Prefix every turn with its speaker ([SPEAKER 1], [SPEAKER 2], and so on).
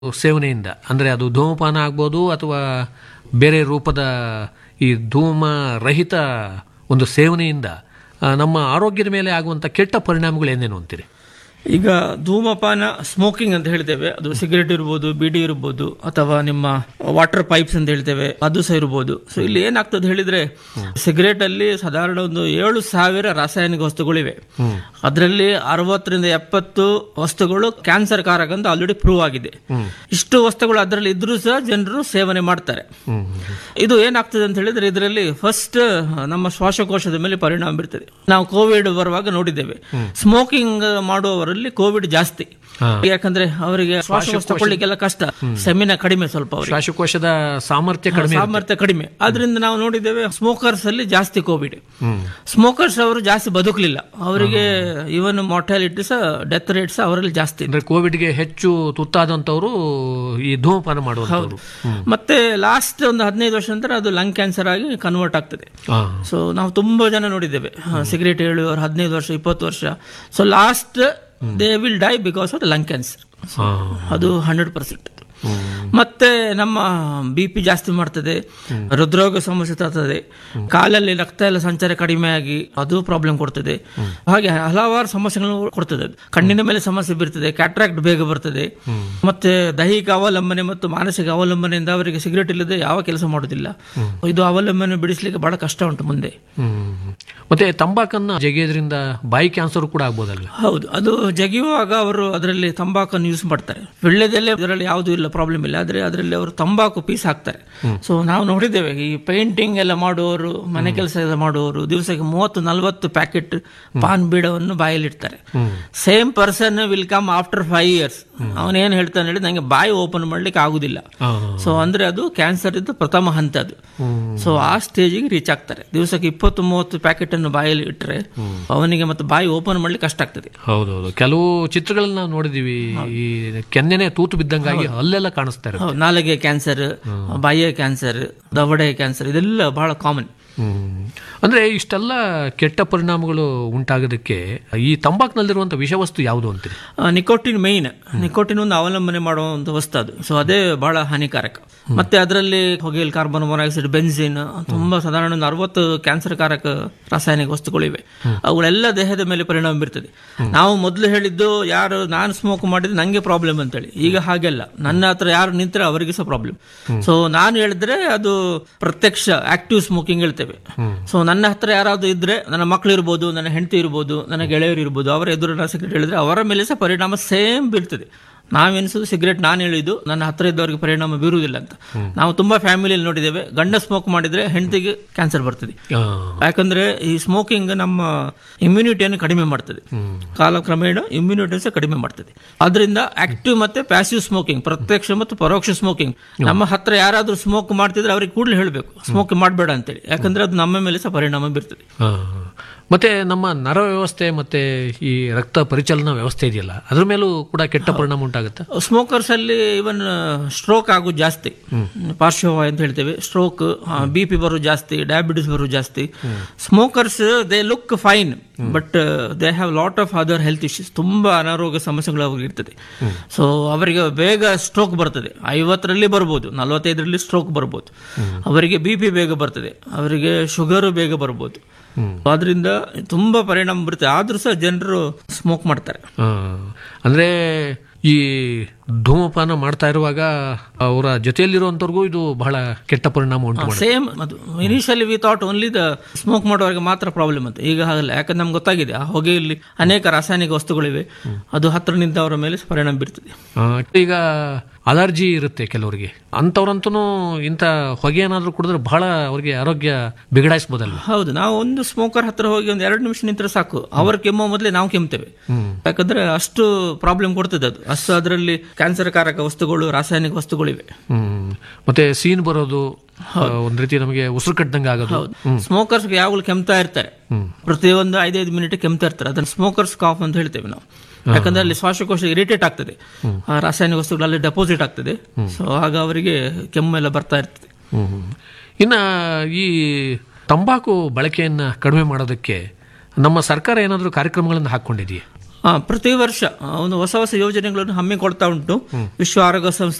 [SPEAKER 1] ಸೇವನೆಯಿಂದ ಅಂದರೆ ಅದು ಧೂಮಪಾನ ಆಗ್ಬೋದು ಅಥವಾ ಬೇರೆ ರೂಪದ ಈ ಧೂಮ ರಹಿತ ಒಂದು ಸೇವನೆಯಿಂದ ಆ, ನಮ್ಮ ಆರೋಗ್ಯದ ಮೇಲೆ ಆಗುವಂಥ ಕೆಟ್ಟ ಪರಿಣಾಮಗಳು ಏನೇನು ಅಂತೀರಿ
[SPEAKER 2] ಈಗ ಧೂಮಪಾನ ಸ್ಮೋಕಿಂಗ್ ಅಂತ ಹೇಳ್ತೇವೆ ಅದು ಸಿಗರೇಟ್ ಇರ್ಬೋದು ಬಿಡಿ ಇರ್ಬೋದು ಅಥವಾ ನಿಮ್ಮ ವಾಟರ್ ಪೈಪ್ಸ್ ಅಂತ ಹೇಳ್ತೇವೆ ಅದು ಸಹ ಇರ್ಬೋದು ಸೊ ಇಲ್ಲಿ ಏನಾಗ್ತದೆ ಹೇಳಿದ್ರೆ ಸಿಗರೇಟ್ ಅಲ್ಲಿ ಸಾಧಾರಣ ಒಂದು ಏಳು ಸಾವಿರ ರಾಸಾಯನಿಕ ವಸ್ತುಗಳಿವೆ ಅದರಲ್ಲಿ ಅರವತ್ತರಿಂದ ಎಪ್ಪತ್ತು ವಸ್ತುಗಳು ಕ್ಯಾನ್ಸರ್ ಕಾರಕ ಅಂತ ಆಲ್ರೆಡಿ ಪ್ರೂವ್ ಆಗಿದೆ ಇಷ್ಟು ವಸ್ತುಗಳು ಅದರಲ್ಲಿ ಇದ್ರೂ ಸಹ ಜನರು ಸೇವನೆ ಮಾಡ್ತಾರೆ ಇದು ಏನಾಗ್ತದೆ ಅಂತ ಹೇಳಿದ್ರೆ ಇದರಲ್ಲಿ ಫಸ್ಟ್ ನಮ್ಮ ಶ್ವಾಸಕೋಶದ ಮೇಲೆ ಪರಿಣಾಮ ಬೀರ್ತದೆ ನಾವು ಕೋವಿಡ್ ಬರುವಾಗ ನೋಡಿದ್ದೇವೆ ಸ್ಮೋಕಿಂಗ್ ಮಾಡುವವರಲ್ಲಿ ಕೋವಿಡ್ ಜಾಸ್ತಿ ಯಾಕಂದ್ರೆ ಅವರಿಗೆ ಶ್ವಾಸಕೋಶ ತಗೊಳ್ಳಿಕ್ಕೆಲ್ಲ ಕಷ್ಟ ಸೆಮಿನ ಕಡಿಮೆ ಸ್ವಲ್ಪ ಅವರಿಗೆ
[SPEAKER 1] ಶ್ವಾಸಕೋಶದ ಸಾಮರ್ಥ್ಯ ಕಡಿಮೆ
[SPEAKER 2] ಸಾಮರ್ಥ್ಯ ಕಡಿಮೆ ಆದ್ರಿಂದ ನಾವು ನೋಡಿದ್ದೇವೆ ಸ್ಮೋಕರ್ಸ್ ಅಲ್ಲಿ ಜಾಸ್ತಿ ಕೋವಿಡ್ ಸ್ಮೋಕರ್ಸ್ ಅವರು ಜಾಸ್ತಿ ಬದುಕಲಿಲ್ಲ ಅವರಿಗೆ ಇವನ್ ಮಾರ್ಟಾಲಿಟಿ ಸಹ ಡೆತ್ ರೇಟ್ ಸಹ ಅವರಲ್ಲಿ ಜಾಸ್ತಿ
[SPEAKER 1] ಅಂದ್ರೆ ಕೋವಿಡ್ಗೆ ಹೆಚ್ಚು ತುತ್ತಾದಂಥವರು ಈ ಧೂಮಪಾನ ಮಾಡುವಂಥವ್ರು
[SPEAKER 2] ಮತ್ತೆ ಲಾಸ್ಟ್ ಒಂದು ಹದಿನೈದು ವರ್ಷ ನಂತರ ಅದು ಲಂಗ್ ಕ್ಯಾನ್ಸರ್ ಆಗಿ ಕನ್ವರ್ಟ್ ಆಗ್ತದೆ
[SPEAKER 1] ಆ,
[SPEAKER 2] ಸೊ ನಾವು ತುಂಬಾ ಜನ ನೋಡಿದ್ದೇವೆ ಸಿಗರೇಟ್ ಹೇಳುವವರು ಹದಿನೈದು ವರ್ಷ ಇಪ್ಪತ್ತು ವರ್ಷ so last they will die because of lung cancer
[SPEAKER 1] ಆ,
[SPEAKER 2] ಅದು ಹಂಡ್ರೆಡ್ ಪರ್ಸೆಂಟ್ ಮತ್ತೆ ನಮ್ಮ ಬಿ ಪಿ ಜಾಸ್ತಿ ಮಾಡ್ತದೆ ಹೃದ್ರೋಗ ಸಮಸ್ಯೆ ತರ್ತದೆ ಕಾಲಲ್ಲಿ ರಕ್ತ ಎಲ್ಲ ಸಂಚಾರ ಕಡಿಮೆ ಆಗಿ ಅದು ಪ್ರಾಬ್ಲಮ್ ಕೊಡ್ತದೆ ಹಾಗೆ ಹಲವಾರು ಸಮಸ್ಯೆಗಳನ್ನು ಕೊಡ್ತದೆ ಅದು. ಕಣ್ಣಿನ ಮೇಲೆ ಸಮಸ್ಯೆ ಬೀರ್ತದೆ ಕ್ಯಾಟ್ರಾಕ್ಟ್ ಬೇಗ ಬರ್ತದೆ ಮತ್ತೆ ದೈಹಿಕ ಅವಲಂಬನೆ ಮತ್ತು ಮಾನಸಿಕ ಅವಲಂಬನೆಯಿಂದ ಅವರಿಗೆ ಸಿಗರೇಟ್ ಇಲ್ಲದೆ ಯಾವ ಕೆಲಸ ಮಾಡೋದಿಲ್ಲ ಇದು ಅವಲಂಬನೆ ಬಿಡಿಸ್ಲಿಕ್ಕೆ ಬಹಳ ಕಷ್ಟ ಉಂಟು ಮುಂದೆ
[SPEAKER 1] ಹ್ಮ್. ಮತ್ತೆ ತಂಬಾಕನ್ನ ಜಗಿಯೋದ್ರಿಂದ ಬಾಯಿ ಕ್ಯಾನ್ಸರ್ ಕೂಡ ಆಗ್ಬೋದಲ್ಲ
[SPEAKER 2] ಹೌದು ಅದು ಜಗಿಯುವಾಗ ಅವರು ಅದರಲ್ಲಿ ತಂಬಾಕನ್ನು ಯೂಸ್ ಮಾಡ್ತಾರೆ ಒಳ್ಳೆದಲ್ಲೇ ಇದರಲ್ಲಿ ಯಾವುದೂ ಇಲ್ಲ ಪ್ರಾಬ್ಲಮ್ ಇಲ್ಲ ಆದ್ರೆ ಅದರಲ್ಲಿ ಅವರು ತಂಬಾಕು ಪೀಸ್ ಹಾಕ್ತಾರೆ ಸೊ ನಾವು ನೋಡಿದ್ದೇವೆ ಈ ಪೇಂಟಿಂಗ್ ಎಲ್ಲ ಮಾಡುವವರು ಮನೆ ಕೆಲಸ ಎಲ್ಲ ಮಾಡುವವರು ದಿವಸಕ್ಕೆ ಮೂವತ್ತು ನಲವತ್ತು ಪ್ಯಾಕೆಟ್ ಪಾನ್ ಬೀಡವನ್ನು ಬಾಯಲ್ಲಿ ಇಡ್ತಾರೆ same person will come after five years ಅವನೇನು ಹೇಳ್ತಾನೆ ಹೇಳಿ ನಂಗೆ ಬಾಯಿ ಓಪನ್ ಮಾಡ್ಲಿಕ್ಕೆ ಆಗುದಿಲ್ಲ
[SPEAKER 1] ಆ,
[SPEAKER 2] ಸೊ ಅಂದ್ರೆ ಅದು ಕ್ಯಾನ್ಸರ್ ಇದ್ದು ಪ್ರಥಮ ಹಂತ ಅದು ಸೊ ಆ ಸ್ಟೇಜಿಗೆ ರೀಚ್ ಆಗ್ತಾರೆ ದಿವಸಕ್ಕೆ ಇಪ್ಪತ್ತು ಮೂವತ್ತು ಪ್ಯಾಕೆಟ್ ಅನ್ನು ಬಾಯಲ್ಲಿ ಇಟ್ಟರೆ ಅವನಿಗೆ ಮತ್ತೆ ಬಾಯಿ ಓಪನ್ ಮಾಡ್ಲಿಕ್ಕೆ ಕಷ್ಟ ಆಗ್ತದೆ
[SPEAKER 1] ಹೌದೌದು ಕೆಲವು ಚಿತ್ರಗಳನ್ನ ನಾವು ನೋಡಿದೀವಿ ಈ ಕೆನ್ನೆನೆ ತೂತು ಬಿದ್ದಂಗಾಗಿ ಅಲ್ಲೆಲ್ಲ ಕಾಣಿಸ್ತಾ ಇರುತ್ತೆ
[SPEAKER 2] ಹೌದು, ನಾಲಿಗೆ ಕ್ಯಾನ್ಸರ್ ಬಾಯಿಯ ಕ್ಯಾನ್ಸರ್ ದವಡೆ ಕ್ಯಾನ್ಸರ್ ಇದೆಲ್ಲ ಬಹಳ ಕಾಮನ್
[SPEAKER 1] ಹ್ಮ್. ಅಂದ್ರೆ ಇಷ್ಟೆಲ್ಲ ಕೆಟ್ಟ ಪರಿಣಾಮಗಳು ಉಂಟಾಗೋದಕ್ಕೆ ಈ ತಂಬಾಕ್ನಲ್ಲಿರುವಂತ ವಿಷವಸ್ತು ಯಾವುದು ಅಂತೀರಿ
[SPEAKER 2] ನಿಕೋಟಿನ್ ಮೇಯ್ನ್ ನಿಕೋಟಿನ್ ಒಂದು ಅವಲಂಬನೆ ಮಾಡುವಂತ ವಸ್ತು ಅದು ಸೊ ಅದೇ ಬಹಳ ಹಾನಿಕಾರಕ ಮತ್ತೆ ಅದರಲ್ಲಿ ಹೊಗೆಲ್ ಕಾರ್ಬನ್ ಮೊನಾಕ್ಸೈಡ್ ಬೆನ್ಸಿನ್ ತುಂಬಾ ಸಾಧಾರಣ ಒಂದು ಅರವತ್ತು ಕ್ಯಾನ್ಸರ್ ಕಾರಕ ರಾಸಾಯನಿಕ ವಸ್ತುಗಳಿವೆ ಅವುಗಳೆಲ್ಲ ದೇಹದ ಮೇಲೆ ಪರಿಣಾಮ ಬೀರ್ತದೆ ನಾವು ಮೊದಲು ಹೇಳಿದ್ದು ಯಾರು ನಾನು ಸ್ಮೋಕ್ ಮಾಡಿದ್ರೆ ನಂಗೆ ಪ್ರಾಬ್ಲಮ್ ಅಂತೇಳಿ ಈಗ ಹಾಗೆಲ್ಲ ನನ್ನ ಹತ್ರ ಯಾರು ನಿಂತರೆ ಅವರಿಗೆ ಸಹ ಪ್ರಾಬ್ಲಮ್ ಸೊ ನಾನು ಹೇಳಿದ್ರೆ ಅದು ಪ್ರತ್ಯಕ್ಷ ಆಕ್ಟಿವ್ ಸ್ಮೋಕಿಂಗ್ ಹೇಳ್ತೇವೆ ಸೊ ನನ್ನ ಹತ್ರ ಯಾರಾದ್ರೂ ಇದ್ರೆ ನನ್ನ ಮಕ್ಕಳು ಇರ್ಬೋದು ನನ್ನ ಹೆಂಡತಿ ಇರ್ಬೋದು ನನ್ನ ಗೆಳೆಯರು ಇರ್ಬೋದು ಅವರ ಎದುರು ನಾನು ಸಿಗರೇಟ್ ಹೇಳಿದ್ರೆ ಅವರ ಮೇಲೆ ಸಹ ಪರಿಣಾಮ ಸೇಮ್ ಬೀಳ್ತದೆ ನಾವೆನಿಸೋದು ಸಿಗರೇಟ್ ನಾನು ಹೇಳಿದ್ದು ನನ್ನ ಹತ್ರ ಇದ್ದವರಿಗೆ ಪರಿಣಾಮ ಬೀರುವುದಿಲ್ಲ ಅಂತ ನಾವು ತುಂಬಾ ಫ್ಯಾಮಿಲಿಯಲ್ಲಿ ನೋಡಿದ್ದೇವೆ ಗಂಡ ಸ್ಮೋಕ್ ಮಾಡಿದ್ರೆ ಹೆಂಡತಿಗೆ ಕ್ಯಾನ್ಸರ್ ಬರ್ತದೆ
[SPEAKER 1] ಆ,
[SPEAKER 2] ಯಾಕಂದ್ರೆ ಈ ಸ್ಮೋಕಿಂಗ್ ನಮ್ಮ ಇಮ್ಯುನಿಟಿಯನ್ನು ಕಡಿಮೆ ಮಾಡ್ತದೆ ಕಾಲಕ್ರಮೇಣ ಇಮ್ಯುನಿಟಿ ಸಹ ಕಡಿಮೆ ಮಾಡ್ತದೆ ಅದರಿಂದ ಆಕ್ಟಿವ್ ಮತ್ತೆ ಪ್ಯಾಸಿವ್ ಸ್ಮೋಕಿಂಗ್ ಪ್ರತ್ಯಕ್ಷ ಮತ್ತು ಪರೋಕ್ಷ ಸ್ಮೋಕಿಂಗ್ ನಮ್ಮ ಹತ್ರ ಯಾರಾದ್ರೂ ಸ್ಮೋಕ್ ಮಾಡ್ತಿದ್ರೆ ಅವ್ರಿಗೆ ಕೂಡಲೇ ಹೇಳಬೇಕು ಸ್ಮೋಕ್ ಮಾಡಬೇಡ ಅಂತೇಳಿ ಯಾಕಂದ್ರೆ ಅದು ನಮ್ಮ ಮೇಲೆ ಸಹ ಪರಿಣಾಮ ಬೀರ್ತದೆ
[SPEAKER 1] ಆ. ಮತ್ತೆ ನಮ್ಮ ನರ ವ್ಯವಸ್ಥೆ ಮತ್ತೆ ಈ ರಕ್ತ ಪರಿಚಲನಾ ವ್ಯವಸ್ಥೆ ಇದೆಯಲ್ಲ ಅದ್ರ ಮೇಲೂ ಕೂಡ ಕೆಟ್ಟ ಪರಿಣಾಮ ಉಂಟಾಗುತ್ತೆ
[SPEAKER 2] ಸ್ಮೋಕರ್ಸ್ ಅಲ್ಲಿ ಇವನ್ ಸ್ಟ್ರೋಕ್ ಆಗೋದು ಜಾಸ್ತಿ ಪಾರ್ಶ್ವವಾಯು ಅಂತ ಹೇಳ್ತೇವೆ ಸ್ಟ್ರೋಕ್ ಬಿ ಪಿ ಬರೋದು ಜಾಸ್ತಿ ಡಯಾಬಿಟಿಸ್ ಬರೋದು ಜಾಸ್ತಿ smokers they look fine but they have lot of other health issues ತುಂಬಾ ಅನಾರೋಗ್ಯ ಸಮಸ್ಯೆಗಳು ಅವ್ರಿಗೆ ಇರ್ತದೆ ಸೊ ಅವರಿಗೆ ಬೇಗ ಸ್ಟ್ರೋಕ್ ಬರ್ತದೆ ಐವತ್ತರಲ್ಲಿ ಬರ್ಬೋದು ನಲವತ್ತೈದರಲ್ಲಿ ಸ್ಟ್ರೋಕ್ ಬರ್ಬೋದು ಅವರಿಗೆ ಬಿ ಪಿ ಬೇಗ ಬರ್ತದೆ ಅವರಿಗೆ ಶುಗರ್ ಬೇಗ ಬರ್ಬೋದು ಆದ್ರಿಂದ ತುಂಬಾ ಪರಿಣಾಮ ಬರುತ್ತೆ ಆದ್ರೂ ಸಹ ಜನರು ಸ್ಮೋಕ್ ಮಾಡ್ತಾರೆ
[SPEAKER 1] ಆ, ಅಂದ್ರೆ ಈ ಧೂಮಪಾನ ಮಾಡ್ತಾ ಇರುವಾಗ ಅವರ ಜೊತೆಯಲ್ಲಿರುವಂತವ್ರಿಗೂ ಇದು ಬಹಳ ಕೆಟ್ಟ ಪರಿಣಾಮ ಉಂಟು ಮಾಡುತ್ತೆ
[SPEAKER 2] ಸೇಮ್ ಅದು initially we thought only the smoke ಮಾಡೋರಿಗೆ ಮಾತ್ರ ಪ್ರಾಬ್ಲಮ್ ಅಂತ ಈಗ ಹಾಗಲ್ಲ ಯಾಕಂದ್ರೆ ನಮ್ಗೆ ಗೊತ್ತಾಗಿದೆ ಆ ಹೊಗೆಯಲ್ಲಿ ಅನೇಕ ರಾಸಾಯನಿಕ ವಸ್ತುಗಳಿವೆ ಅದು ಹತ್ರ ನಿಂತವರ ಮೇಲೆ ಪರಿಣಾಮ ಬೀರ್ತದೆ
[SPEAKER 1] ಆ, ಈಗ ಅಲರ್ಜಿ ಇರುತ್ತೆ ಕೆಲವರಿಗೆ ಅಂಥವ್ರಂತೂ ಇಂಥ ಹೊಗೆ ಏನಾದರೂ ಕುಡಿದ್ರೆ ಬಹಳ ಅವ್ರಿಗೆ ಆರೋಗ್ಯ ಬಿಗಡಾಯಿಸ್ಬೋದಲ್ವ
[SPEAKER 2] ಹೌದು ನಾವು ಒಂದು ಸ್ಮೋಕರ್ ಹತ್ರ ಹೋಗಿ ಒಂದು ಎರಡು ನಿಮಿಷ ನಿಂತರೆ ಸಾಕು ಅವ್ರ ಕೆಮ್ಮೋ ಮೊದಲೇ ನಾವು ಕೆಮ್ತೇವೆ ಯಾಕಂದ್ರೆ ಅಷ್ಟು ಪ್ರಾಬ್ಲಮ್ ಕೊಡ್ತದೆ ಅದು ಅಷ್ಟು ಅದರಲ್ಲಿ ಕ್ಯಾನ್ಸರ್ ಕಾರಕ ವಸ್ತುಗಳು ರಾಸಾಯನಿಕ ವಸ್ತುಗಳಿವೆ
[SPEAKER 1] ಹ್ಮ್ ಮತ್ತೆ ಸೀನ್ ಬರೋದು ಆ, ಒಂದ್ ರೀತಿ ನಮಗೆ ಉಸಿರು ಕಟ್ಟದಂಗೆ ಆಗೋದು
[SPEAKER 2] ಸ್ಮೋಕರ್ಸ್ ಯಾವಾಗಲೂ ಕೆಮ್ತಾ ಇರ್ತಾರೆ ಪ್ರತಿಯೊಂದು ಐದೈದು ಮಿನಿಟ್ ಕೆಮ್ತಾ ಇರ್ತಾರೆ ಅದನ್ನ ಸ್ಮೋಕರ್ಸ್ ಕಾಫ್ ಅಂತ ಹೇಳ್ತೇವೆ ನಾವು ಯಾಕಂದ್ರೆ ಅಲ್ಲಿ ಶ್ವಾಸಕೋಶ ಇರಿಟೇಟ್ ಆಗ್ತದೆ ಆ ರಾಸಾಯನಿಕ ವಸ್ತುಗಳು ಅಲ್ಲಿ ಡೆಪಾಸಿಟ್ ಆಗ್ತದೆ ಸೊ ಆಗ ಅವರಿಗೆ ಕೆಮ್ಮು ಎಲ್ಲ ಬರ್ತಾ ಇರ್ತದೆ
[SPEAKER 1] ಹ್ಮ್. ಇನ್ನ ಈ ತಂಬಾಕು ಬಳಕೆಯನ್ನ ಕಡಿಮೆ ಮಾಡೋದಕ್ಕೆ ನಮ್ಮ ಸರ್ಕಾರ ಏನಾದರೂ ಕಾರ್ಯಕ್ರಮಗಳನ್ನು ಹಾಕೊಂಡಿದೆಯೇ
[SPEAKER 2] ಆ, ಪ್ರತಿ ವರ್ಷ ಆ, ಒಂದು ಹೊಸ ಹೊಸ ಯೋಜನೆಗಳನ್ನು ಹಮ್ಮಿಕೊಳ್ತಾ ಉಂಟು ವಿಶ್ವ ಆರೋಗ್ಯ ಸಂಸ್ಥೆ